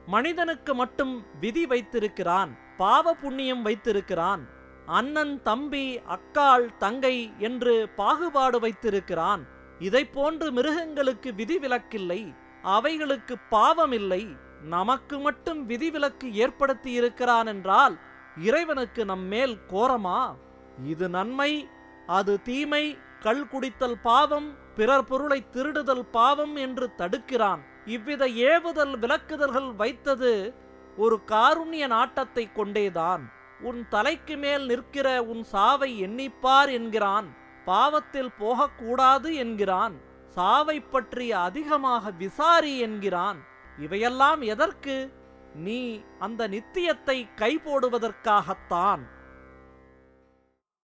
மனிதனுக்கு மட்டும் விதி வைத்திருக்கிறான் பாவ புண்ணியம் வைத்திருக்கிறான் அண்ணன் தம்பி அக்காள் தங்கை என்று பாகுபாடு வைத்திருக்கிறான் இதைப் போன்று மிருகங்களுக்கு விதிவிலக்கில்லை அவைகளுக்கு பாவமில்லை நமக்கு மட்டும் விதிவிலக்கு ஏற்படுத்தி இருக்கிறான் என்றால் இறைவனுக்கு நம்மேல் கோரமா இது நன்மை அது தீமை கள் குடித்தல் பாவம் பிறர் பொருளை திருடுதல் பாவம் என்று தடுக்கிறான் இவ்வித ஏவுதல் விலக்குதல்கள் வைத்தது ஒரு காருண்ய நாட்டத்தை கொண்டேதான் உன் தலைக்கு மேல் நிற்கிற உன் சாவை எண்ணிப்பார் என்கிறான் பாவத்தில் போகக்கூடாது என்கிறான் சாவை பற்றி அதிகமாக விசாரி என்கிறான் இவையெல்லாம் எதற்கு நீ அந்த நித்தியத்தை கை போடுவதற்காகத்தான்